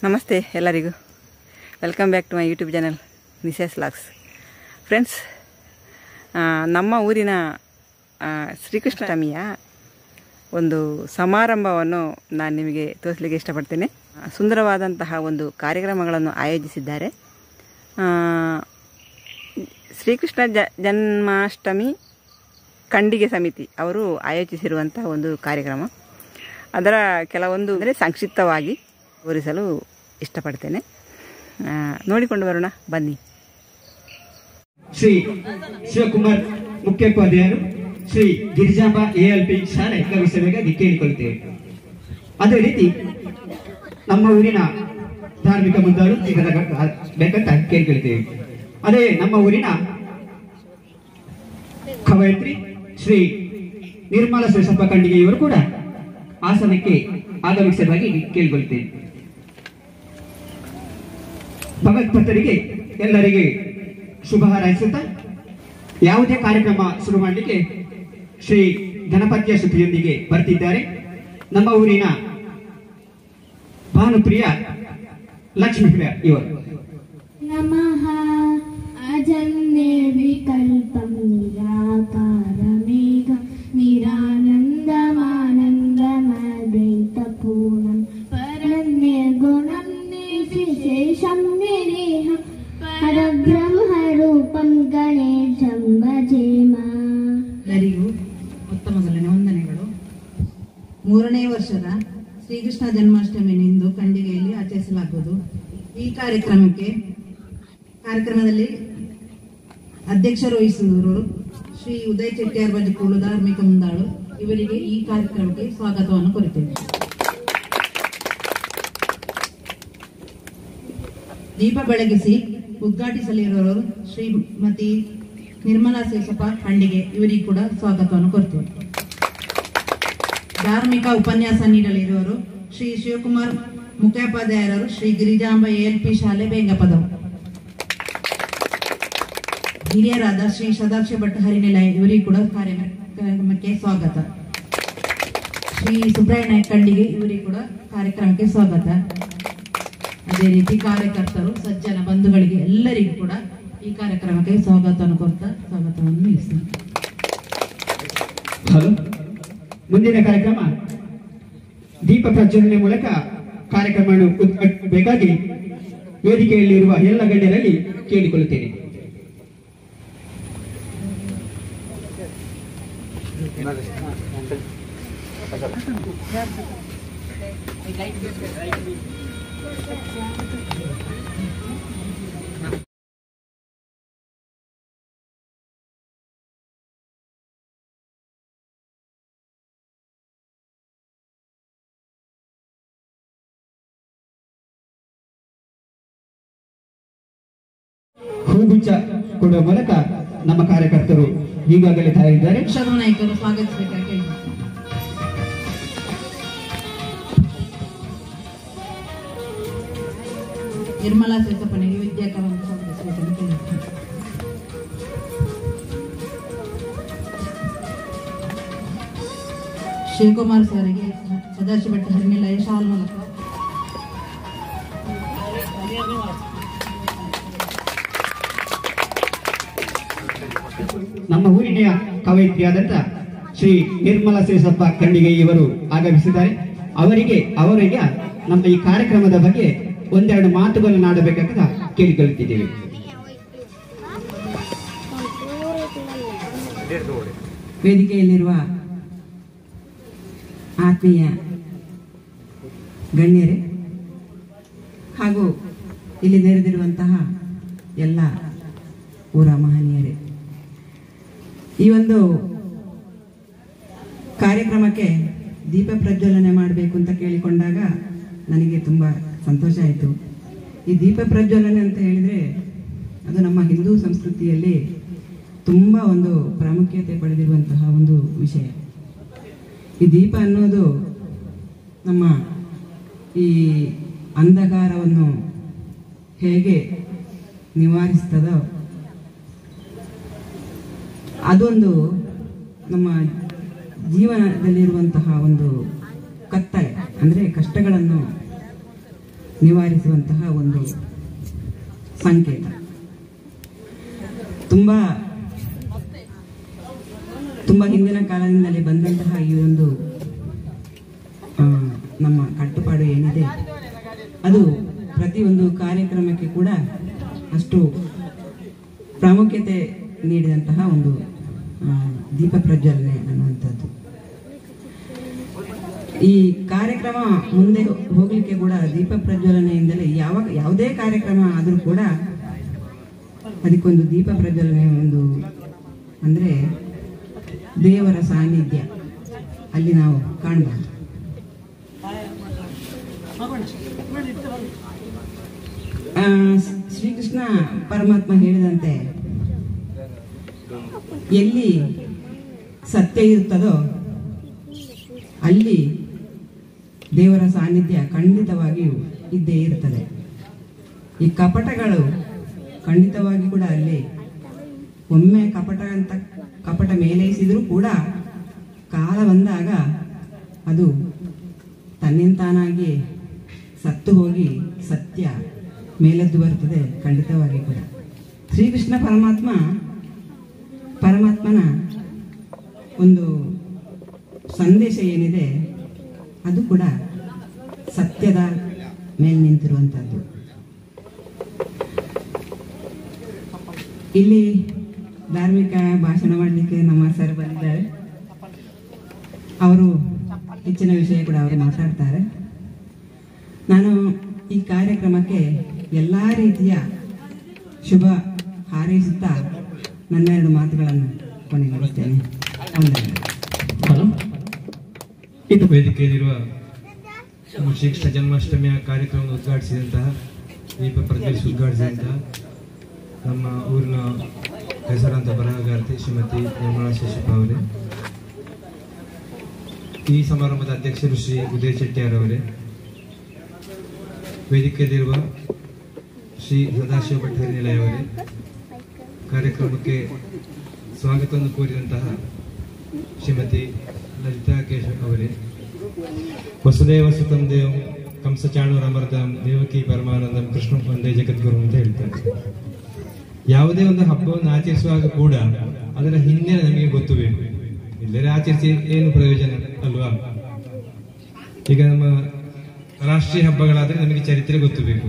ನಮಸ್ತೆ ಎಲ್ಲರಿಗೂ welcome back to my YouTube channel ನಿಸೆಸ್ ಲಾಕ್ಸ್ ಫ್ರೆಂಡ್ಸ್ ನಮ್ಮ ಊರಿನ ಆ, ಶ್ರೀಕೃಷ್ಣಾಷ್ಟಮಿಯ ಒಂದು ಸಮಾರಂಭವನ್ನು ನಾನು ನಿಮಗೆ ತೋರಿಸಲಿಕ್ಕೆ ಇಷ್ಟಪಡ್ತೇನೆ ಆ, ಸುಂದರವಾದಂತಹ ಒಂದು ಕಾರ್ಯಕ್ರಮಗಳನ್ನು ಆಯೋಜಿಸಿದ್ದಾರೆ ಆ, ಶ್ರೀಕೃಷ್ಣ ಜ ಜನ್ಮಾಷ್ಟಮಿ ಖಂಡಿಗೆ ಸಮಿತಿ ಅವರು ಆಯೋಜಿಸಿರುವಂಥ ಒಂದು ಕಾರ್ಯಕ್ರಮ ಅದರ ಕೆಲವೊಂದು ಅಂದರೆ ಸಂಕ್ಷಿಪ್ತವಾಗಿ ತೋರಿಸಲು ಇಷ್ಟಪಡ್ತೇನೆ ಆ, ನೋಡಿಕೊಂಡು ಬರೋಣ ಬನ್ನಿ ಶ್ರೀ ಶಿವಕುಮಾರ್ ಮುಖ್ಯೋಪಾಧ್ಯಾಯರು ಶ್ರೀ ಗಿರಿಜಾಂಬ ಎಎಲ್ಪಿ ಶಾಲೆ ಗಮನಿಸಬೇಕಾಗಿ ಕೇಳಿಕೊಳ್ಳುತ್ತೇವೆ ಅದೇ ರೀತಿ ನಮ್ಮ ಊರಿನ ಧಾರ್ಮಿಕ ಮುಂದಾಳು ಇದರ ಬೇಕಂತ ಕೇಳಿಕೊಳ್ತೇವೆ ಅದೇ ನಮ್ಮ ಊರಿನ ಕವಯತ್ರಿ ಶ್ರೀ ನಿರ್ಮಲಾ ಶಿವಸಪ್ಪ ಖಂಡಿಗೆಯವರು ಕೂಡ ಆಸನಕ್ಕೆ ಆಗಮಿಸಬೇಕಾಗಿ ಕೇಳಿಕೊಳ್ತೇವೆ ಭಗವತ್ಭಕ್ತರಿಗೆ ಎಲ್ಲರಿಗೆ ಶುಭ ಹಾರೈಸುತ್ತಾ ಯಾವುದೇ ಕಾರ್ಯಕ್ರಮ ಶುರು ಮಾಡಲಿಕ್ಕೆ ಶ್ರೀ ಗಣಪತಿಯ ಶ್ರುತಿಯೊಂದಿಗೆ ಬರ್ತಿದ್ದಾರೆ ನಮ್ಮ ಊರಿನ ಭಾನುಪ್ರಿಯ ಲಕ್ಷ್ಮೀಪ್ರಿಯ ಇವರು नमः अजन्ये विकल्पं निराकारमेघं निरानन्दमानन्दमद्वैतपूर्णं परन्यगुणं निर्विशेषं निरीहं परब्रह्मरूपं गणेशं भजेम ಎಲ್ಲರಿಗೂ ಮೊತ್ತ ಮೊದಲನೇ ವಂದನೆಗಳು ಮೂರನೇ ವರ್ಷದ ಶ್ರೀಕೃಷ್ಣ ಜನ್ಮಾಷ್ಟಮಿನಿಂದು ಖಂಡಿಗೆಯಲ್ಲಿ ಆಚರಿಸಲಾಗುವುದು ಈ ಕಾರ್ಯಕ್ರಮಕ್ಕೆ ಕಾರ್ಯಕ್ರಮದಲ್ಲಿ ಅಧ್ಯಕ್ಷರು ವಹಿಸಿದವರು ಶ್ರೀ ಉದಯ್ ಚೆಟ್ಟಿಯಾರ್ ಬಜಕೂಳು ಧಾರ್ಮಿಕ ಮುಂದಾಳು ಇವರಿಗೆ ಈ ಕಾರ್ಯಕ್ರಮಕ್ಕೆ ಸ್ವಾಗತವನ್ನು ಕೋರುತ್ತೇವೆ ದೀಪ ಬೆಳಗಿಸಿ ಉದ್ಘಾಟಿಸಲಿರುವವರು ಶ್ರೀಮತಿ ನಿರ್ಮಲಾ ಶೇಷಪ್ಪ ಖಂಡಿಗೆ ಇವರಿಗೆ ಕೂಡ ಸ್ವಾಗತವನ್ನು ಕೊಡ್ತೇವೆ ಧಾರ್ಮಿಕ ಉಪನ್ಯಾಸ ನೀಡಲಿರುವವರು ಶ್ರೀ ಶಿವಕುಮಾರ್ ಮುಖ್ಯೋಪಾಧ್ಯಾಯರವರು ಶ್ರೀ ಗಿರಿಜಾಂಬ ಎಎಲ್ಪಿ ಶಾಲೆ ಬೇಂಗಪದವು ಹಿರಿಯರಾದ ಶ್ರೀ ಸದಾಕ್ಷ ಭಟ್ ಹರಿನಿಲಯ ಇವರಿಗೆ ಕೂಡ ಕಾರ್ಯಕ್ರಮಕ್ಕೆ ಸ್ವಾಗತ ಶ್ರೀ ಸುಬ್ರಾಯ ನಾಯಕ್ ಖಂಡಿಗೆ ಇವರಿಗೆ ಕೂಡ ಕಾರ್ಯಕ್ರಮಕ್ಕೆ ಸ್ವಾಗತ ಅದೇ ರೀತಿ ಕಾರ್ಯಕರ್ತರು ಸಜ್ಜನ ಬಂಧುಗಳಿಗೆ ಎಲ್ಲರಿಗೂ ಕೂಡ ಈ ಕಾರ್ಯಕ್ರಮಕ್ಕೆ ಸ್ವಾಗತವನ್ನು ಕೊಡ್ತಾ ಸ್ವಾಗತವನ್ನು ನಿಲ್ಲಿಸ್ತೀನಿ ಹಲೋ ಮುಂದಿನ ಕಾರ್ಯಕ್ರಮ ದೀಪ ಪ್ರಜ್ವಲನೆ ಮೂಲಕ ಕಾರ್ಯಕ್ರಮವನ್ನು ಉದ್ಘಾಟಿಸಬೇಕಾಗಿ ವೇದಿಕೆಯಲ್ಲಿರುವ ಎಲ್ಲ ಗಣ್ಯರಲ್ಲಿ ಕೇಳಿಕೊಳ್ಳುತ್ತೇನೆ ಹೂಗುಚ್ಚ ಕೊಡುವ ಮೂಲಕ ನಮ್ಮ ಕಾರ್ಯಕರ್ತರು ಈಗಾಗಲೇ ತಯಾರಿದ್ದಾರೆ ವೃಷಭ ನಾಯಕರು ಸ್ವಾಗತಿಸಬೇಕಾಗಿ ಕೇಳಿಕೊಳ್ತೀನಿ. ನಿರ್ಮಲಾ ಸೇತಪ್ಪನಿಗೆ ವಿದ್ಯಾಕವನ್ನು ಸ್ವಾಗತಿಸಬೇಕೆಂದು ಕೇಳಿಕೊಳ್ತೀನಿ. ಶಿವಕುಮಾರ್ ಸರಿಗೆ ಸದಾಶಿವ ಭಟ್ ಹರಿನಿಲಯ ಶಾಲ್ ಮೂಲಕ ನಮ್ಮ ಊರಿನ ಕವಯಿತ್ರಿಯಾದಂತ ಶ್ರೀ ನಿರ್ಮಲಾ ಶೇಷಪ್ಪ ಖಂಡಿಗೆ ಇವರು ಆಗಮಿಸಿದ್ದಾರೆ ಅವರಿಗೆ ಅವರಿಗೆ ನಮ್ಮ ಈ ಕಾರ್ಯಕ್ರಮದ ಬಗ್ಗೆ ಒಂದೆರಡು ಮಾತುಗಳನ್ನು ಆಡಬೇಕಂತ ಕೇಳಿಕೊಳ್ಳುತ್ತಿದ್ದೇವೆ ವೇದಿಕೆಯಲ್ಲಿರುವ ಆತ್ಮೀಯ ಗಣ್ಯರೇ ಹಾಗೂ ಇಲ್ಲಿ ನೆರೆದಿರುವಂತಹ ಎಲ್ಲ ಊರ ಮಹನೀಯರೇ ಈ ಒಂದು ಕಾರ್ಯಕ್ರಮಕ್ಕೆ ದೀಪ ಪ್ರಜ್ವಲನೆ ಮಾಡಬೇಕು ಅಂತ ಕೇಳಿಕೊಂಡಾಗ ನನಗೆ ತುಂಬ ಸಂತೋಷ ಆಯಿತು ಈ ದೀಪ ಪ್ರಜ್ವಲನೆ ಅಂತ ಹೇಳಿದರೆ ಅದು ನಮ್ಮ ಹಿಂದೂ ಸಂಸ್ಕೃತಿಯಲ್ಲಿ ತುಂಬ ಒಂದು ಪ್ರಾಮುಖ್ಯತೆ ಪಡೆದಿರುವಂತಹ ಒಂದು ವಿಷಯ ಈ ದೀಪ ಅನ್ನೋದು ನಮ್ಮ ಈ ಅಂಧಕಾರವನ್ನು ಹೇಗೆ ನಿವಾರಿಸ್ತದೋ ಅದೊಂದು ನಮ್ಮ ಜೀವನದಲ್ಲಿರುವಂತಹ ಒಂದು ಕತ್ತಲೆ ಅಂದರೆ ಕಷ್ಟಗಳನ್ನು ನಿವಾರಿಸುವಂತಹ ಒಂದು ಸಂಕೇತ ತುಂಬಾ ತುಂಬಾ ಹಿಂದಿನ ಕಾಲದಿಂದಲೇ ಬಂದಂತಹ ಈ ಒಂದು ಆ, ನಮ್ಮ ಕಟ್ಟುಪಾಡು ಏನಿದೆ ಅದು ಪ್ರತಿಯೊಂದು ಕಾರ್ಯಕ್ರಮಕ್ಕೆ ಕೂಡ ಅಷ್ಟು ಪ್ರಾಮುಖ್ಯತೆ ನೀಡಿದಂತಹ ಒಂದು ಆ, ದೀಪ ಪ್ರಜ್ವಲನೆ ಅನ್ನುವಂಥದ್ದು ಈ ಕಾರ್ಯಕ್ರಮ ಮುಂದೆ ಹೋಗ್ಲಿಕ್ಕೆ ಕೂಡ ದೀಪ ಪ್ರಜ್ವಲನೆಯಿಂದಲೇ ಯಾವ ಯಾವುದೇ ಕಾರ್ಯಕ್ರಮ ಆದರೂ ಕೂಡ ಅದಕ್ಕೊಂದು ದೀಪ ಪ್ರಜ್ವಲನೆ ಒಂದು ಅಂದ್ರೆ ದೇವರ ಸಾನ್ನಿಧ್ಯ ಅಲ್ಲಿ ನಾವು ಕಾಣಬಹುದು ಆ, ಶ್ರೀಕೃಷ್ಣ ಪರಮಾತ್ಮ ಹೇಳಿದಂತೆ ಎಲ್ಲಿ ಸತ್ಯ ಇರುತ್ತದೋ ಅಲ್ಲಿ ದೇವರ ಸಾನ್ನಿಧ್ಯ ಖಂಡಿತವಾಗಿಯೂ ಇದ್ದೇ ಇರುತ್ತದೆ ಈ ಕಪಟಗಳು ಖಂಡಿತವಾಗಿ ಕೂಡ ಅಲ್ಲಿ ಒಮ್ಮೆ ಕಪಟ ಅಂತ ಕಪಟ ಮೇಲೈಸಿದರೂ ಕೂಡ ಕಾಲ ಬಂದಾಗ ಅದು ತನ್ನಿಂತಾನಾಗಿ ಸತ್ತು ಹೋಗಿ ಸತ್ಯ ಮೇಲೆದ್ದು ಬರ್ತದೆ ಖಂಡಿತವಾಗಿ ಕೂಡ ಶ್ರೀಕೃಷ್ಣ ಪರಮಾತ್ಮ ಪರಮಾತ್ಮನ ಒಂದು ಸಂದೇಶ ಏನಿದೆ ಅದು ಕೂಡ ಸತ್ಯದ ಮೇಲೆ ನಿಂತಿರುವಂಥದ್ದು ಇಲ್ಲಿ ಧಾರ್ಮಿಕ ಭಾಷಣ ಮಾಡಲಿಕ್ಕೆ ನಮ್ಮ ಸರ್ ಬಂದಿದ್ದಾರೆ ಅವರು ಹೆಚ್ಚಿನ ವಿಷಯ ಕೂಡ ಅವರು ಮಾತಾಡ್ತಾರೆ ನಾನು ಈ ಕಾರ್ಯಕ್ರಮಕ್ಕೆ ಎಲ್ಲ ರೀತಿಯ ಶುಭ ಹಾರೈಸುತ್ತಾ ನನ್ನೆರಡು ಮಾತುಗಳನ್ನು ಕೊನೆಗೊಳಿಸ್ತೇನೆ ವಂದನೆಗಳು. ಹಲೋ ಇದು ವೇದಿಕೆಯಲ್ಲಿರುವ ನಮ್ಮ ಶ್ರೀಕೃಷ್ಣ ಜನ್ಮಾಷ್ಟಮಿಯ ಕಾರ್ಯಕ್ರಮವನ್ನು ಉದ್ಘಾಟಿಸಿದಂತಹ ದೀಪ ಪ್ರಜ್ವಲಿಸಿ ಉದ್ಘಾಟಿಸಿದಂತಹ ನಮ್ಮ ಊರಿನ ಹೆಸರಾಂತ ಬರಹಗಾರ್ತಿ ಶ್ರೀಮತಿ ನಿರ್ಮಲಾ ಶೇಷಪ್ಪ ಅವರೇ ಈ ಸಮಾರಂಭದ ಅಧ್ಯಕ್ಷರು ಶ್ರೀ ಉದಯ್ ಶೆಟ್ಟಿಯಾರ್ ಅವರೇ ವೇದಿಕೆಯಲ್ಲಿರುವ ಶ್ರೀ ಸದಾಶಿವ ಭಟ್ಟರಿ ನಿಲಯ ಅವರೇ ಕಾರ್ಯಕ್ರಮಕ್ಕೆ ಸ್ವಾಗತವನ್ನು ಕೋರಿದಂತಹ ಶ್ರೀಮತಿ ಲಲಿತಾ ಕೇಶವ್ ಅವರೇ ವಸುದೇವ ಸುತಂ ದೇವಂ ಕಂಸಚಾಣೂರ ಅಮೃತಂ ದೇವಕಿ ಪರಮಾನಂದಂ ಕೃಷ್ಣ ಒಂದೇ ಜಗದ್ಗುರು ಅಂತ ಹೇಳ್ತಾರೆ ಯಾವುದೇ ಒಂದು ಹಬ್ಬವನ್ನು ಆಚರಿಸುವಾಗ ಕೂಡ ಅದರ ಹಿಂದೆ ನಮಗೆ ಗೊತ್ತು ಬೇಕು ಇಲ್ಲದೆ ಆಚರಿಸಿ ಏನು ಪ್ರಯೋಜನ ಅಲ್ವಾ ಈಗ ನಮ್ಮ ರಾಷ್ಟ್ರೀಯ ಹಬ್ಬಗಳಾದ್ರೆ ನಮಗೆ ಚರಿತ್ರೆ ಗೊತ್ತು ಬೇಕು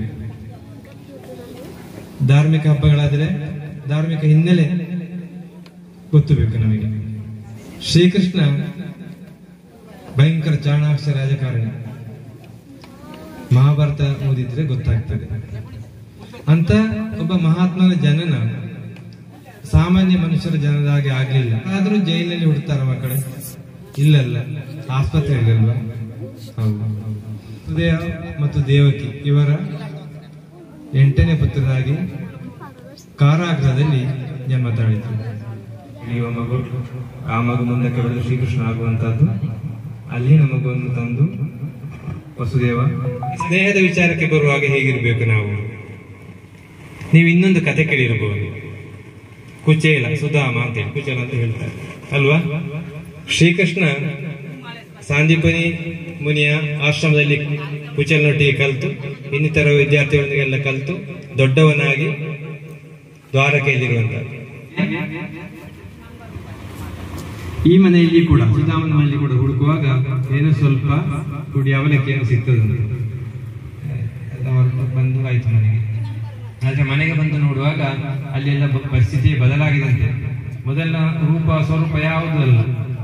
ಧಾರ್ಮಿಕ ಹಬ್ಬಗಳಾದರೆ ಧಾರ್ಮಿಕ ಹಿನ್ನೆಲೆ ಗೊತ್ತು ಬೇಕು ನಮಗೆ ಶ್ರೀಕೃಷ್ಣ ಭಯಂಕರ ಚಾಣಾಕ್ಷ ರಾಜಕಾರಣಿ ಮಹಾಭಾರತ ಓದಿದ್ರೆ ಗೊತ್ತಾಗ್ತದೆ ಅಂತ ಒಬ್ಬ ಮಹಾತ್ಮನ ಜನನ ಸಾಮಾನ್ಯ ಮನುಷ್ಯರ ಜನದ ಹಾಗೆ ಆಗ್ಲಿಲ್ಲ ಆದ್ರೂ ಜೈಲಿನಲ್ಲಿ ಹುಡ್ತಾರ ಮಕ್ಕಳು ಇಲ್ಲಲ್ಲ ಆಸ್ಪತ್ರೆಯಲ್ಲಲ್ವಾ ಹೌದು ಸುದೇವ ಮತ್ತು ದೇವಕಿ ಇವರ ಎಂಟನೇ ಪುತ್ರರಾಗಿ ಕಾರಾಗೃಹದಲ್ಲಿ ಜನ್ಮ ತಾಳಿತು ಇಳಿಯುವ ಮಗು ಆ ಮಗು ಮುಂದಕ್ಕೆ ಬೆಳೆದು ಶ್ರೀಕೃಷ್ಣ ಆಗುವಂತಹದ್ದು ಅಲ್ಲಿ ಮಗುವನ್ನು ತಂದು ವಸುದೇವ ಸ್ನೇಹದ ವಿಚಾರಕ್ಕೆ ಬರುವಾಗ ಹೇಗಿರ್ಬೇಕು ನಾವು ನೀವು ಇನ್ನೊಂದು ಕತೆ ಕೇಳಿರಬಹುದು ಕುಚೇಲ ಸುಧಾಮ ಅಂತೇಳಿ ಕುಚೇಲ ಅಂತ ಹೇಳ್ತಾರೆ ಅಲ್ವಾ ಶ್ರೀಕೃಷ್ಣ ಸಾಂದೀಪನಿ ಮುನಿಯ ಆಶ್ರಮದಲ್ಲಿ ಕುಚೇಲನೊಟ್ಟಿಗೆ ಕಲಿತು ಇನ್ನಿತರ ವಿದ್ಯಾರ್ಥಿಗಳೊಂದಿಗೆಲ್ಲ ಕಲಿತು ದೊಡ್ಡವನಾಗಿ ದ್ವಾರಕೆಯಲ್ಲಿರುವಂತಹ ಈ ಮನೆಯಲ್ಲಿ ಕೂಡ ಸುಧಾಮನ ಮನೆಯಲ್ಲಿ ಕೂಡ ಹುಡುಕುವಾಗ ಏನೋ ಸ್ವಲ್ಪ ಹುಡಿ ಅವಲಕ್ಕಿಯನ್ನು ಸಿಗ್ತದಂತೆ ಅವರು ಬಂದು ಆಯ್ತು ಮನೆಗೆ ಆದ್ರೆ ಮನೆಗೆ ಬಂದು ನೋಡುವಾಗ ಅಲ್ಲೆಲ್ಲ ಬ- ಪರಿಸ್ಥಿತಿ ಬದಲಾಗಿದಂತೆ ಮೊದಲಿನ ರೂಪ ಸ್ವರೂಪ ಯಾವುದೂ ಅಲ್ಲ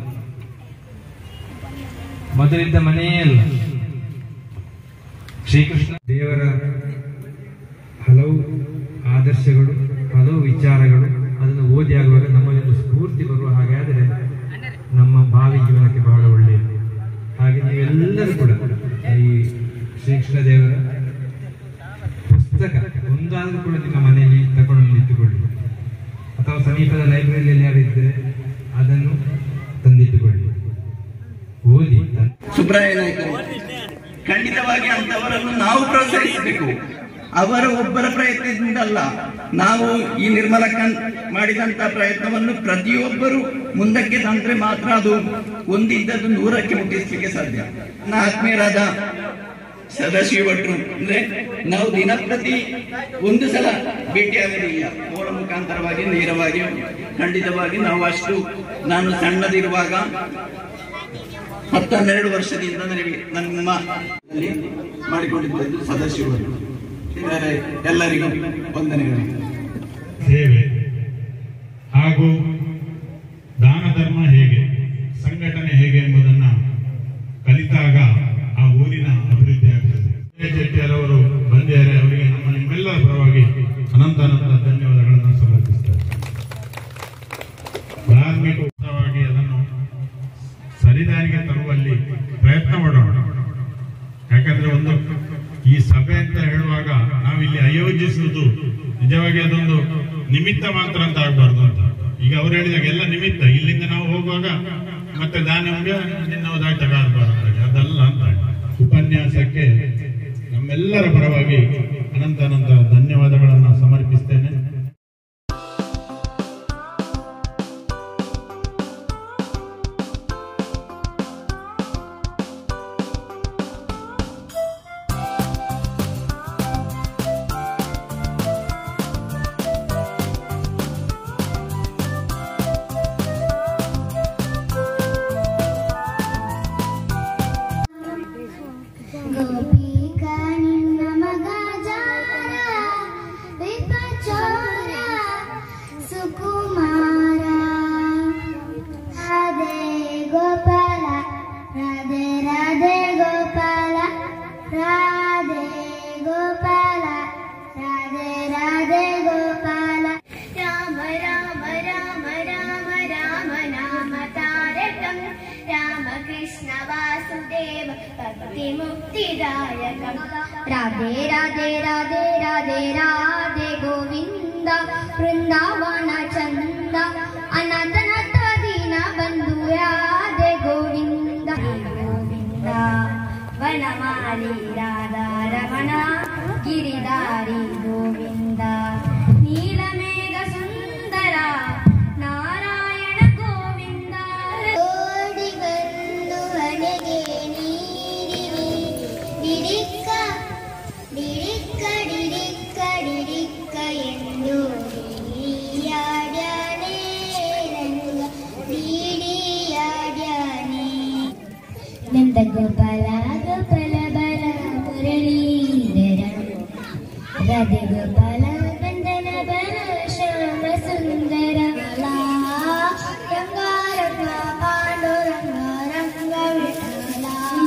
ಮೊದಲಿದ್ದ ಮನೆಯೇ ಅಲ್ಲ ಶ್ರೀಕೃಷ್ಣ ದೇವರ ಹಲವು ಆದರ್ಶಗಳು ಹಲವು ವಿಚಾರಗಳು ಅದನ್ನು ಓದಿ ಆಗುವಾಗ ನಮ್ಮಲ್ಲಿ ಒಂದು ಸ್ಫೂರ್ತಿ ಬರುವ ಹಾಗೆ ಆದರೆ ನಮ್ಮ ಭಾವಿ ಜೀವನಕ್ಕೆ ಬಹಳ ಒಳ್ಳೆಯದು ಹಾಗೆ ನೀವೆಲ್ಲರೂ ಕೂಡ ಈ ಶ್ರೀಕೃಷ್ಣ ದೇವರ ಪುಸ್ತಕ ಒಂದಾದ್ರೂ ಕೂಡ ನಿಮ್ಮ ಮನೆಯಲ್ಲಿ ತಗೊಂಡು ಇಟ್ಟುಕೊಳ್ಳಿ ಅಥವಾ ಸಮೀಪದ ಲೈಬ್ರರಿಯಲ್ಲಿ ಯಾರು ಇದ್ದರೆ ಅದನ್ನು ತಂದಿಟ್ಟುಕೊಳ್ಳಿ ಓದಿ ತನ್- ಸುಬ್ರಾಯ ನಾಯ್ಕರು ಖಂಡಿತವಾಗಿ ಅಂತವರನ್ನು ನಾವು ಪ್ರೋತ್ಸಾಹಿಸಬೇಕು ಅವರ ಒಬ್ಬರ ಪ್ರಯತ್ನದಿಂದಲ್ಲ ನಾವು ಈ ನಿರ್ಮಲ ಕಣ್ ಮಾಡಿದಂತ ಪ್ರಯತ್ನವನ್ನು ಪ್ರತಿಯೊಬ್ಬರು ಮುಂದಕ್ಕೆ ತಂದ್ರೆ ಮಾತ್ರ ಅದು ಒಂದಿದ್ದದ್ದು ನೂರಕ್ಕೆ ಮುಟ್ಟಿಸಲಿಕ್ಕೆ ಸಾಧ್ಯ ನನ್ನ ಆತ್ಮೀಯರಾದ ಸದಾಶಿವ ಭಟ್ರು ಅಂದ್ರೆ ನಾವು ದಿನಪ್ರತಿ ಒಂದು ಸಲ ಭೇಟಿಯಾಗಲಿಲ್ಲ ಮೂಲ ಮುಖಾಂತರವಾಗಿ ನೇರವಾಗಿ ಖಂಡಿತವಾಗಿ ನಾವು ಅಷ್ಟು ನಾನು ಸಣ್ಣದಿರುವಾಗ ಹತ್ತು ಹನ್ನೆರಡು ವರ್ಷದಿಂದ ನನಗೆ ನಮ್ಮ ಅಲ್ಲಿ ಮಾಡಿಕೊಂಡಿದ್ದದ್ದು ಸದಾಶಿವರು ಇದ್ದಾರೆ ಎಲ್ಲರಿಗೂ ವಂದನೆಗಳು ಸೇವೆ ಹಾಗೂ ದಾನ ಧರ್ಮ ಹೇಗೆ ಸಂಘಟನೆ ಹೇಗೆ ಎಂಬುದನ್ನ ಕಲಿತಾಗ ಆ ಊರಿನ ಅಭಿವೃದ್ಧಿ ಆಗ್ತದೆ ಶೆಟ್ಟಿಯರವರು ಬಂದಿದ್ದಾರೆ ಅವರಿಗೆ ನಮ್ಮ ನಿಮ್ಮೆಲ್ಲರ ಪರವಾಗಿ ಅನಂತ ಅನಂತ ಧನ್ಯವಾದಗಳನ್ನು ಸಮರ್ಪಿಸ್ತಾರೆ ಧಾರ್ಮಿಕ ಉತ್ಸವವಾಗಿ ಅದನ್ನು ಸರಿದಾರಿಗೆ ತರುವಲ್ಲಿ ಪ್ರಯತ್ನ ಮಾಡೋಣ ಯಾಕಂದ್ರೆ ಒಂದು ಈ ಸಭೆ ಅಂತ ಹೇಳುವಾಗ ನಾವಿಲ್ಲಿ ಆಯೋಜಿಸುವುದು ನಿಜವಾಗಿ ಅದೊಂದು ನಿಮಿತ್ತ ಮಾತ್ರ ಅಂತ ಆಗ್ಬಾರ್ದು ಅಂತ ಈಗ ಅವ್ರು ಹೇಳಿದಾಗ ಎಲ್ಲ ನಿಮಿತ್ತ ಇಲ್ಲಿಂದ ನಾವು ಹೋಗುವಾಗ ಮತ್ತೆ ದಾನಂಗೆ ನಿನ್ನದಾಟ ಆಗಬಾರ್ದು ಅದಲ್ಲ ಅಂತ ಉಪನ್ಯಾಸಕ್ಕೆ ನಮ್ಮೆಲ್ಲರ ಪರವಾಗಿ ಅನಂತ ಅನಂತ ಧನ್ಯವಾದಗಳನ್ನು ಸಮರ್ಪಿಸ್ತೇನೆ ಗೋಪಿಕಾ ನಿನ್ನ ಮಗ ಜಾರ ವಿಪಚೋರ ಸುಕುಮಾರ ರಾಧೆ ಗೋಪಾಲ ರಾಧೆ ರಾಧೆ ಗೋಪಾಲ ರಾಧೆ ಗೋಪಾಲ ರಾಧೆ ರಾಧೆ ಗೋಪಾಲ ರಾಮ ರಾಮ ರಾಮ ರಾಮ ರಾಮ ನಾಮ ತಾರಕಂ ರಾಮ ಕೃಷ್ಣ ವಾಸುದೇವ ಭಕ್ತಿ ಮುಕ್ತಿದಾಯಕಂ ರಾಧೆ ರಾಧೆ ರಾಧೆ ರಾಧೆ ರಾಧೆ ಗೋವಿಂದ ಬೃಂದಾವನ ಚಂದ ಅನಾಥನಾಥ ದೀನ ಬಂಧು ರಾಧೆ ಗೋವಿಂದ ಗೋವಿಂದ ವನಮಾಲಿ ರಾಧಾ ರಮಣ ಗಿರಿಧಾರಿ ಗೋವಿಂದ ನೀಲಮೇಘ ಸುಂದರ ನಾರಾಯಣ ಗೋವಿಂದ ಓಡಿ ಬಂದು ಹಣೆಗೆ ನೀರಿರಿ ಡಿಡಿಕ್ಕ ಡಿಡಿಕ್ಕ ಡಿಡಿಕ್ಕ ಡಿಡಿಕ್ಕ ಎಂದು ಡಿಡಿಯಾಡ್ಯಾನೆ ರಂಗ ಡಿಡಿಯಾಡ್ಯಾನೆ ನಂದ ಗೋಪಾಲ ಗೋಪಾಲ ಬಲ ಮುರಳೀಧರ ರಾಧೆ ಗೋಪಾಲ ಬಂದನ ಬಲ ಶ್ಯಾಮ ಸುಂದರ ರಂಗ ರಂಗ ಪಾಂಡುರಂಗ ರಂಗ ವಿಠಲ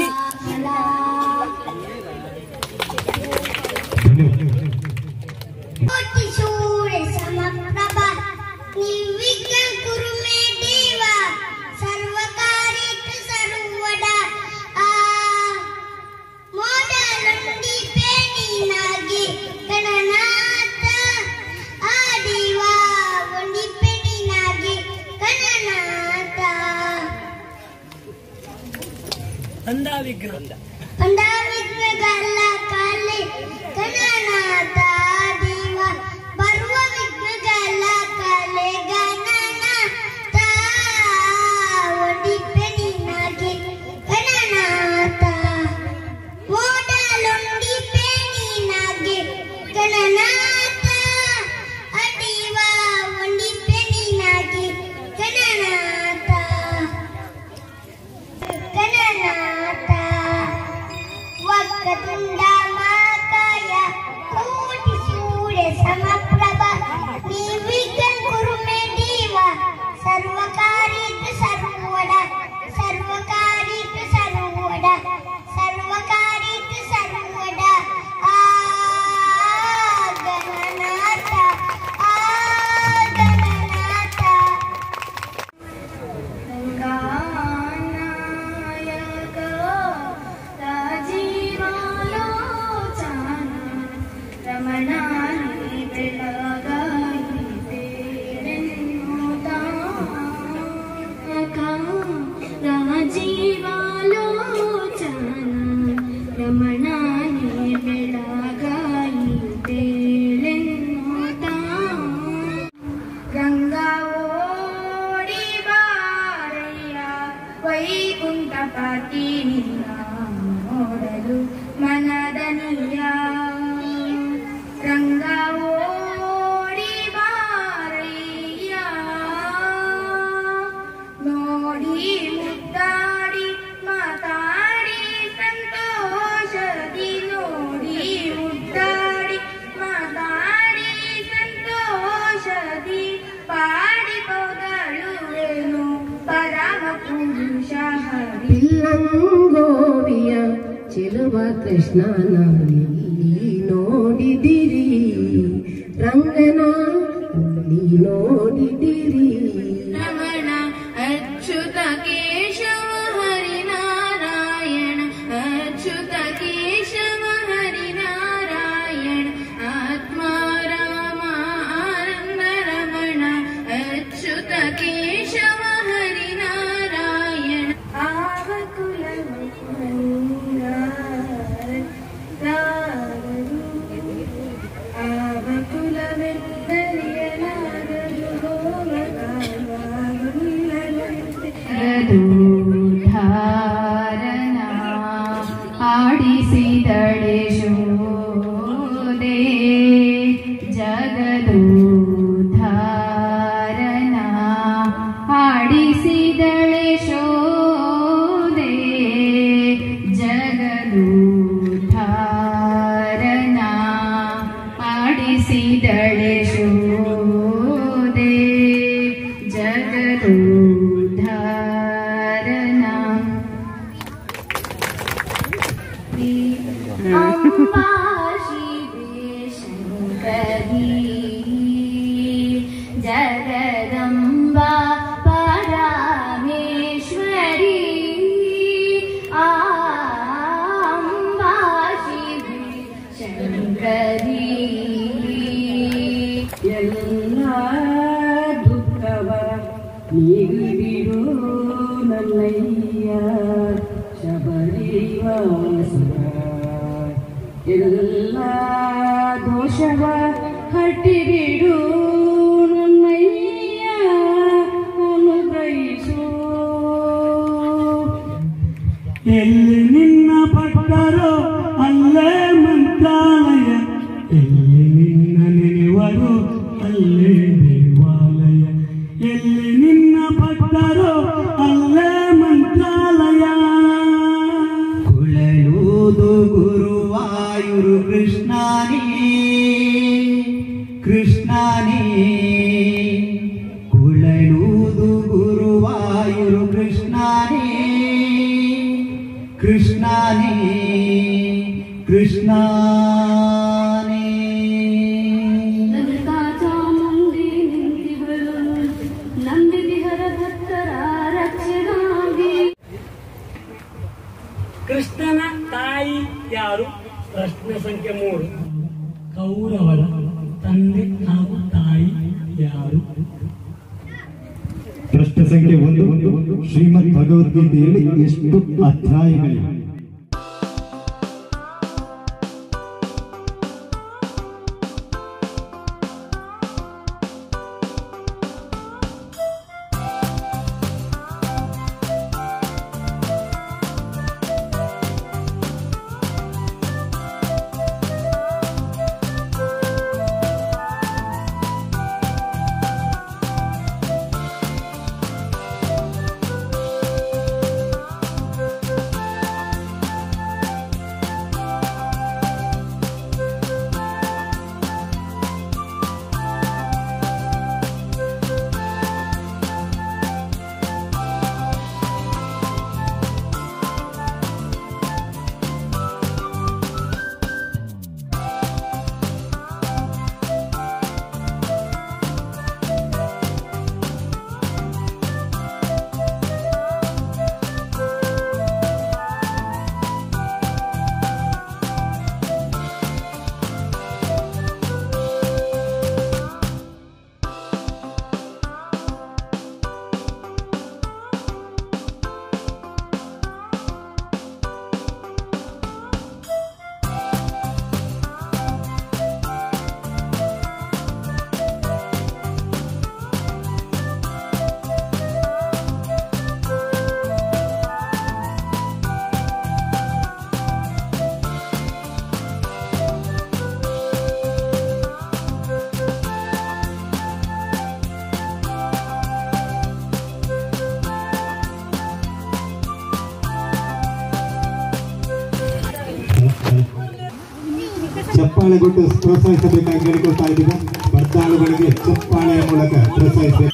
ಕೋಟಿ ಸೂರ್ಯ ಸಮಪ್ರಭ ನಿರ್ವಿಘ್ನ ಕುರು ಮೇ ದೇವ ಸರ್ವಕಾರಿಕ ಸರ್ವದ ಆ ಮೋಡಲುಂಡಿ ಪೇಣಿನಾಗಿ ಗಣನಾಥ ಆ ದೇವ ಒಂಡಿ ಪೇಣಿನಾಗಿ ಗಣನಾಥ ಪಂಡಾವಿಗ್ರಹಗಳ ಕಾಲೆ ಗಣನಾಥ ದೇವ ಬರುವ ವಿಘ್ನಗಳ ಕಾಲೆ ಗಣನಾಥ ಒಂಡಿ ಪೆಣಿನಾಗೆ ಗಣನಾಥ ಓಡಲೊಂಡಿ ಪೆಣಿನಾಗೆ ಗಣನಾಥ ಅಡಿವ ಒಂಡಿ ಪೆಣಿನಾಗೆ ಗಣನಾಥ ಗಣನಾಥ ಮನಿಯ ರಂಗ ಓಡಿ ಬಾರಯ್ಯ ನೋಡಿ ಮುದ್ದಾಡಿ ಮಾತಾಡಿ ಸಂತೋಷದಿ ನೋಡಿ ಮುದ್ದಾಡಿ ಮಾತಾಡಿ ಸಂತೋಷದಿ ಪಾಡಿ ಪೌದಳುವೆನು ಪರಮ ಪುರುಷ ಹರಿ ಪಿಲ್ಲಂಗೋವಿಯ ಚೆಲುವ ಕೃಷ್ಣನ ಇಲ್ಲಿ ನೋಡಿದಿರಿ ರಂಗನ ಇಲ್ಲಿ ನೋಡಿದಿರಿ ರಮಣ ಅಚ್ಯುತ ಕೇಶವ ಹರಿನಾರಾಯಣ ಅಚ್ಯುತ ಕೇಶವ ಹರಿನಾರಾಯಣ ಆತ್ಮಾರಾಮ ಆನಂದ ರಮಣ ಅಚ್ಯುತ ಕೇಶವ ಹರಿನಾರಾಯಣ ಆವ ಆವ ಕುಲವೆಂದರಿಯಲಾಗದು ಧಾರಣ ಆಡಿಸಿದಳೆ ಶೋದೆ ಜಗದೋದ್ಧಾರಣ ಆಡಿಸಿದಳೆ ಶೋದೆ ಜಗದೋದ್ಧಾರಣ ಆಡಿಸಿದಳೆ ಶೋದೆ ಜಗದೋದ್ಧಾರಣ ಅಂಬಾ ಶಿವೆ ಶಂಕರಿ ಜಗದಂಬಾ ಪರಮೇಶ್ವರಿ ಅಂಬಾ ಶಿವೆ ಶಂಕರಿ ಎಲ್ಲ ದುಃಖವ ನೀಗಿಬಿಡು ನನ್ನಯ್ಯ ಶಬರಿವಾಸ ಎಲ್ಲ ದೋಷವ ಹಟ್ಟಿಬಿಡು ನನ್ನಯ್ಯ ಅನುಗ್ರಹಿಸು ಎಲ್ಲಿ ನಿನ್ನ ಪಟ್ಟರೋ ಅಲ್ಲೇ ಮಂತ್ರಾಲಯ ಎಲ್ಲಿ ನಿನ್ನ ನೆನೆವರು ಅಲ್ಲೇ ದೇವಾಲಯ ಎಲ್ಲಿ ನಿನ್ನ ಪಟ್ಟರೋ ಅಲ್ಲೇ ಮಂತ್ರಾಲಯ ಕುಳಲೂದು ಗುರುವಾಯುರು ಕೃಷ್ಣಾನಿ ಕೃಷ್ಣಾನಿ ಕುಳಲೂದು ಗುರುವಾಯುರು ಕೃಷ್ಣಾನಿ ಕೃಷ್ಣಾನಿ ಕೃಷ್ಣಾನಿ ಲಲಿತಾ ಚಾಮುಂಡಿ ನಿಂತಿಗಳು ನಂದಿದಿಹರ ಭಕ್ತರ ರಕ್ಷಣಾಗಿ ಕೃಷ್ಣನ ತಾಯಿ ಯಾರು ಪ್ರಶ್ನೆ ಸಂಖ್ಯೆ ಮೂರು ಕೌರವರ ತಂದೆ ಹಾಗೂ ತಾಯಿ ಯಾರು ಪ್ರಶ್ನೆ ಸಂಖ್ಯೆ ಒಂದು ಶ್ರೀಮದ್ ಭಗವದ್ಗೀತೆಯಲ್ಲಿ ಎಷ್ಟು ಅಧ್ಯಾಯಗಳಿವೆ ಿ ಚಪ್ಪಾಳೆ ಕೊಟ್ಟು ಪ್ರೋತ್ಸಾಹಿಸಬೇಕಾಗಿ ಕೇಳಿಕೊಳ್ತಾ ಇದ್ದೀವಿ ಸ್ಪರ್ಧಾಳುಗಳಿಗೆ ಚಪ್ಪಾಳೆಯ ಮೂಲಕ ಪ್ರೋತ್ಸಾಹಿಸಬೇಕು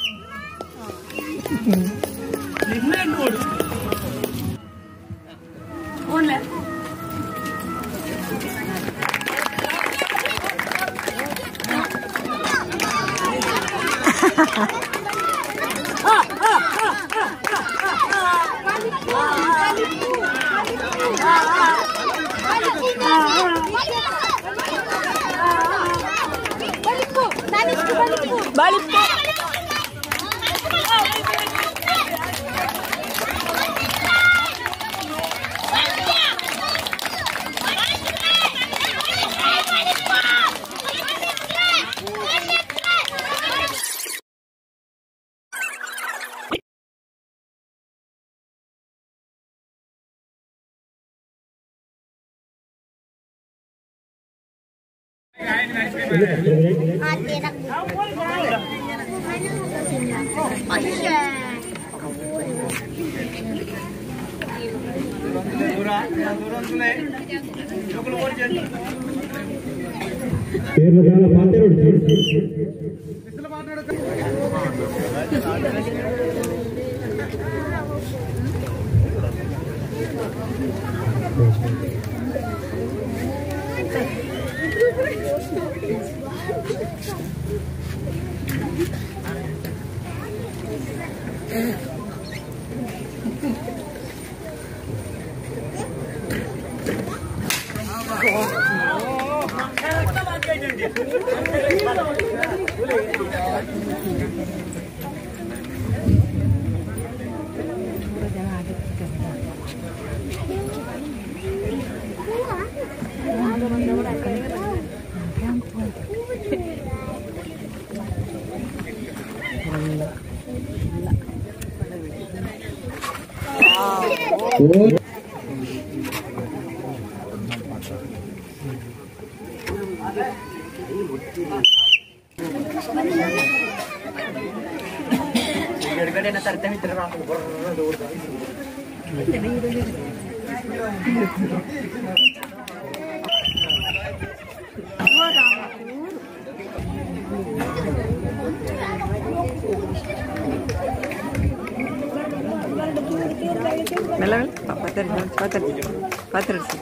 ಮೆಲ್ಲ ಮೆಲ್ಲ ಪಾತರಿಸಿ ಪಾತರಿಸಿ ಪಾತರಿಸಿ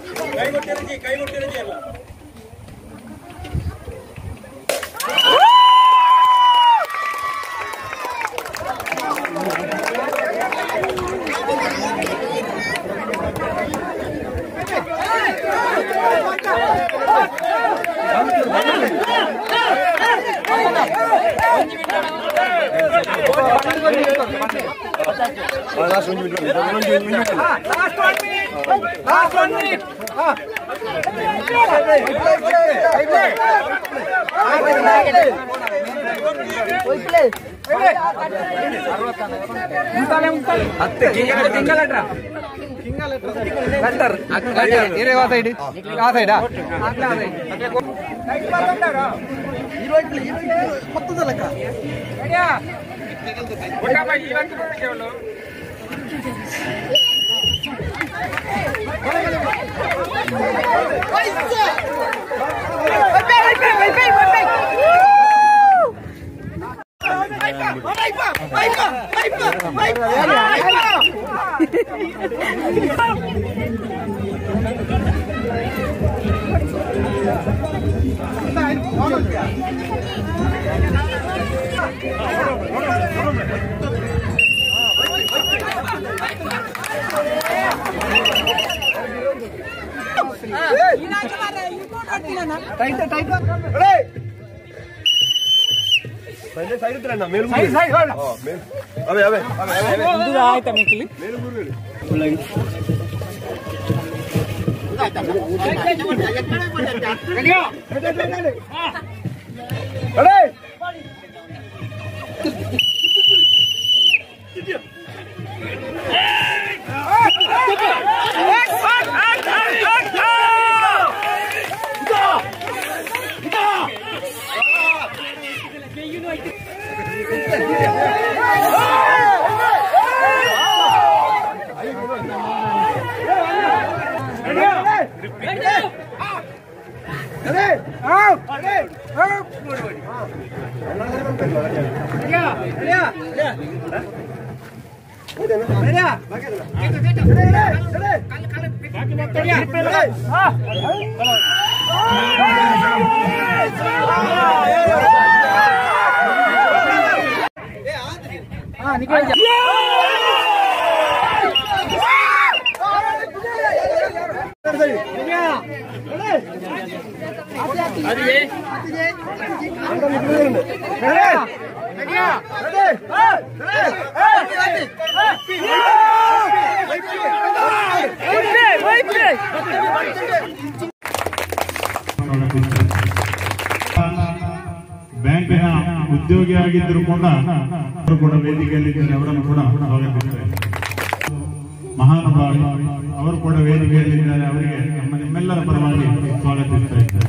ಬ್ಯಾಂಕಿನ ಉದ್ಯೋಗಿಯಾಗಿದ್ದರೂ ಕೂಡ ಅವರು ಕೂಡ ವೇದಿಕೆಯಲ್ಲಿದ್ದಾರೆ ಅವರನ್ನು ಕೂಡ ಸ್ವಾಗತಿಸ್ತಾರೆ ಮಹಾನುಭಾವಿ ಅವರು ಕೂಡ ವೇದಿಕೆಯಲ್ಲಿದ್ದಾರೆ ಅವರಿಗೆ ನಮ್ಮ ನಿಮ್ಮೆಲ್ಲರ ಪರವಾಗಿ ಸ್ವಾಗತಿಸ್ತಾ ಇದ್ದಾರೆ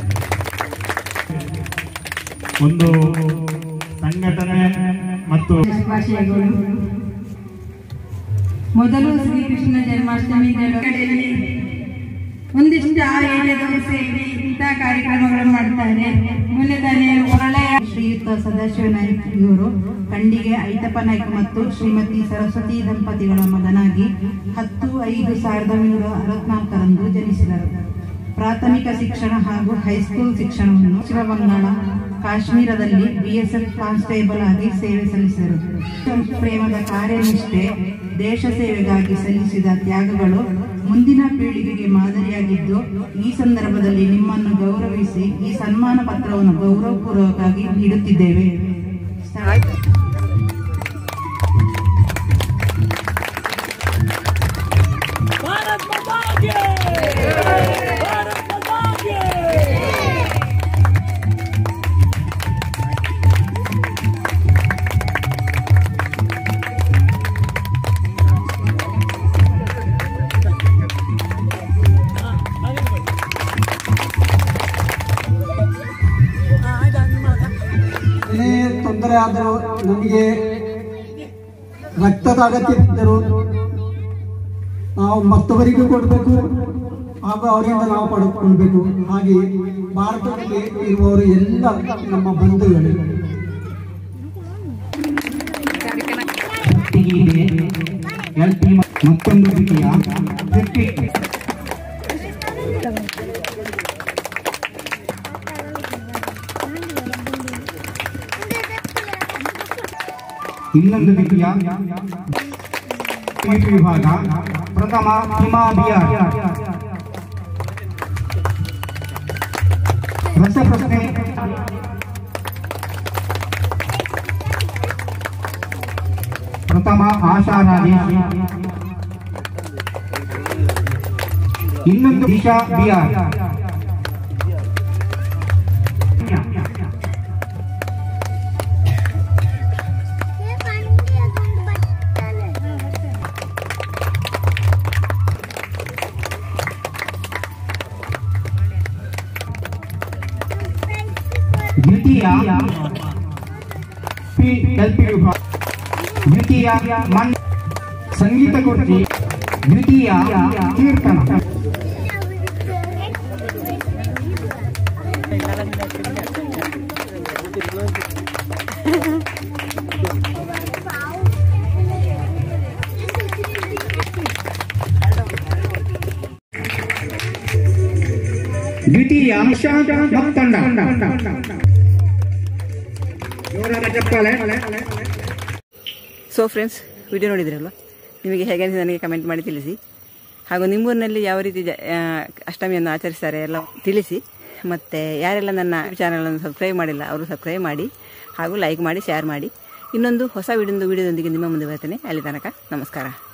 ಒಂದು ಸಂಘಟನೆ ಮತ್ತು ಶುಭಾಶಯಗಳು ಮೊದಲು ಶ್ರೀಕೃಷ್ಣ ಜನ್ಮಾಷ್ಟಮಿ ಕಡೆಯಲ್ಲಿ ಒಂದಿಷ್ಟು ಆ ಏರಿಯಾದವರು ಸೇರಿ ಇಂಥ ಕಾರ್ಯಕ್ರಮಗಳನ್ನು ಮಾಡ್ತಾರೆ ಮೊನ್ನೆ ತಾನೇ ಒಳ್ಳೆಯ ಶ್ರೀಯುತ ಸದಾಶಿವ ನಾಯ್ಕ ಇವರು ಕಂಡಿಗೆ ಐತಪ್ಪ ನಾಯ್ಕ ಮತ್ತು ಶ್ರೀಮತಿ ಸರಸ್ವತಿ ದಂಪತಿಗಳ ಮಗನಾಗಿ ಹತ್ತು ಐದು ಸಾವಿರದ ಒಂಬೈನೂರ ಅರವತ್ನಾಲ್ಕರಂದು ಜನಿಸಿದರು ಪ್ರಾಥಮಿಕ ಶಿಕ್ಷಣ ಹಾಗೂ ಹೈಸ್ಕೂಲ್ ಶಿಕ್ಷಣವನ್ನು ಪಶ್ಚಿಮ ಬಂಗಾಳ ಕಾಶ್ಮೀರದಲ್ಲಿ ಬಿಎಸ್ಎಫ್ ಕಾನ್ಸ್ಟೇಬಲ್ ಆಗಿ ಸೇವೆ ಸಲ್ಲಿಸಿದರು ಪ್ರೇಮದ ಕಾರ್ಯನಿಷ್ಠೆ ದೇಶ ಸೇವೆಗಾಗಿ ಸಲ್ಲಿಸಿದ ತ್ಯಾಗಗಳು ಮುಂದಿನ ಪೀಳಿಗೆಗೆ ಮಾದರಿಯಾಗಿದ್ದು ಈ ಸಂದರ್ಭದಲ್ಲಿ ನಿಮ್ಮನ್ನು ಗೌರವಿಸಿ ಈ ಸನ್ಮಾನ ಪತ್ರವನ್ನು ಗೌರವಪೂರ್ವಕವಾಗಿ ನೀಡುತ್ತಿದ್ದೇವೆ भारत माता की भारत माता की ಏನೇ ತೊಂದರೆ ಆದರೂ ನಮಗೆ ರಕ್ತದ ಅಗತ್ಯ ಬಿದ್ದರು ನಾವು ಮತ್ತೊಬ್ಬರಿಗೂ ಕೊಡಬೇಕು ಹಾಗೂ ಅವರಿಂದ ನಾವು ಪಡೆದುಕೊಳ್ಬೇಕು ಹಾಗೆ ಭಾರತದಲ್ಲಿ ಇರುವವರು ಎಲ್ಲ ನಮ್ಮ ಬಂಧುಗಳು ಎಲ್ಪಿ ಮತ್ತೊಂದು ರೀತಿಯ ಕ್ರಿಕೆಟ್ ಇನ್ನೊಂದು ರೀತಿಯ ಕ್ರಿಕೆಟ್ ವಿಭಾಗ ಪ್ರಥಮ ಹಿಮಾ ಬಿಹಾರ್ ರಸಪ್ರಶ್ನೆ ಪ್ರಥಮ ಆಶಾರಾಧಿ ಇನ್ನೊಂದು ದಿಶಾ ಬಿಹಾರ್ ದ್ವಿತೀಯ ಪಿ ಎಲ್ ಪಿ ವಿಭಾಗ ದ್ವಿತೀಯ ಮನ್ ಸಂಗೀತ ಕುರ್ಚಿ ದ್ವಿತೀಯ ಕೀರ್ತನ ದ್ವಿತೀಯ ನಿಶಾಂತ ಮತ್ತಂಡ ಜೋರಾದ ಚಪ್ಪಾಳೆ ಸೊ ಫ್ರೆಂಡ್ಸ್ ವಿಡಿಯೋ ನೋಡಿದ್ರಲ್ವ ನಿಮಗೆ ಹೇಗೆ ಅನಿಸಿದೆ ನನಗೆ ಕಮೆಂಟ್ ಮಾಡಿ ತಿಳಿಸಿ ಹಾಗೂ ನಿಮ್ಮೂರಿನಲ್ಲಿ ಯಾವ ರೀತಿ ಜ ಆ, ಅಷ್ಟಮಿಯನ್ನು ಆಚರಿಸ್ತಾರೆ ಎಲ್ಲ ತಿಳಿಸಿ ಮತ್ತು ಯಾರೆಲ್ಲ ನನ್ನ ಚಾನಲನ್ನು ಸಬ್ಸ್ಕ್ರೈಬ್ ಮಾಡಿಲ್ಲ ಅವರು ಸಬ್ಸ್ಕ್ರೈಬ್ ಮಾಡಿ ಹಾಗೂ ಲೈಕ್ ಮಾಡಿ ಶೇರ್ ಮಾಡಿ ಇನ್ನೊಂದು ಹೊಸ ವಿಡಿಯೋ ವಿಡಿಯೋದೊಂದಿಗೆ ನಿಮ್ಮ ಮುಂದೆ ಬರ್ತೇನೆ ಅಲ್ಲಿ ತನಕ ನಮಸ್ಕಾರ